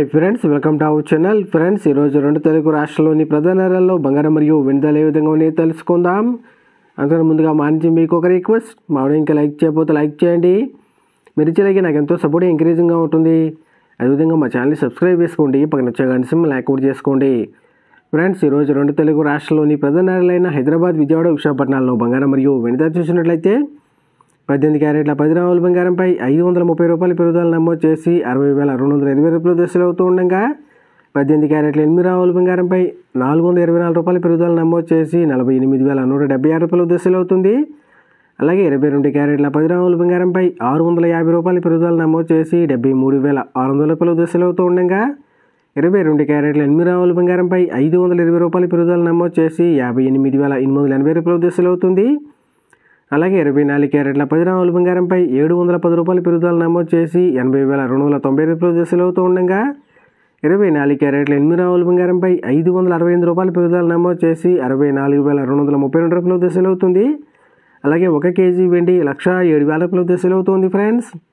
friends welcome to our channel friends ఈరోజు రెండు తెలుగు రాష్ట్రాల్లోని ప్రధాన నగరాల్లో బంగారం మరియు వెనుదల ఏ విధంగా ఉన్నాయో తెలుసుకుందాం అందుకని ముందుగా మా నుంచి మీకు ఒక రిక్వెస్ట్ మా వీడియో ఇంకా లైక్ చేయకపోతే లైక్ చేయండి మీరు ఇచ్చేలాగే నాకు ఎంతో సపోర్ట్ ఎంకరేజింగ్గా ఉంటుంది అదేవిధంగా మా ఛానల్ని సబ్స్క్రైబ్ చేసుకోండి పక్కన వచ్చే గంట సిమ్ లైక్ కూడా చేసుకోండి ఫ్రెండ్స్ ఈరోజు రెండు తెలుగు రాష్ట్రాల్లోని ప్రధాన నగరాలైన హైదరాబాద్ విజయవాడ విశాఖపట్నాల్లో బంగారం మరియు వెనుదల చూసినట్లయితే పద్దెనిమిది క్యారెట్ల పది రావుల బంగారంపై ఐదు వందల ముప్పై రూపాయల పెరుగుదల నమోదు చేసి అరవై వేల రెండు వందల ఎనభై రూపాయలు దశలు అవుతూ ఉండగా పద్దెనిమిది క్యారెట్ల ఎనిమిది రావుల బంగారంపై నాలుగు వందల ఇరవై నాలుగు రూపాయల పెరుగుదల నమోదు చేసి నలభై ఎనిమిది వేల నూట డెబ్బై ఆరు రూపాయల దశలు అవుతుంది అలాగే ఇరవై రెండు క్యారెట్ల పది రావుల బంగారంపై ఆరు వందల యాభై రూపాయల పెరుగుదల నమోదు చేసి డెబ్బై మూడు వేల ఆరు వందల రూపాయల దశలు అవుతూ ఉండగా ఇరవై రెండు క్యారెట్ల ఎనిమిది రావుల బంగారంపై ఐదు వందల ఇరవై రూపాయల పెరుగుదల నమోదు చేసి యాభై ఎనిమిది వేల ఎనిమిది వందల ఎనభై రూపాయల దశలు అవుతుంది అలాగే ఇరవై నాలుగు క్యారెట్ల పది రావుల బంగారంపై ఏడు వందల పది రూపాయల పెరుగుదల నమోదు చేసి ఎనభై వేల రెండు వందల తొంభై రూపాయల దశలు అవుతూ ఉండగా ఇరవై నాలుగు క్యారెట్ల ఎనిమిది రావుల బంగారంపై ఐదు వందల అరవై ఎనిమిది రూపాయల పెరుగుదల నమోదు చేసి అరవై నాలుగు వేల రెండు వందల ముప్పై రెండు రూపాయల దశలు అవుతుంది అలాగే ఒక కేజీ వెండి లక్ష ఏడు వేల రూపాయల దశలు అవుతుంది ఫ్రెండ్స్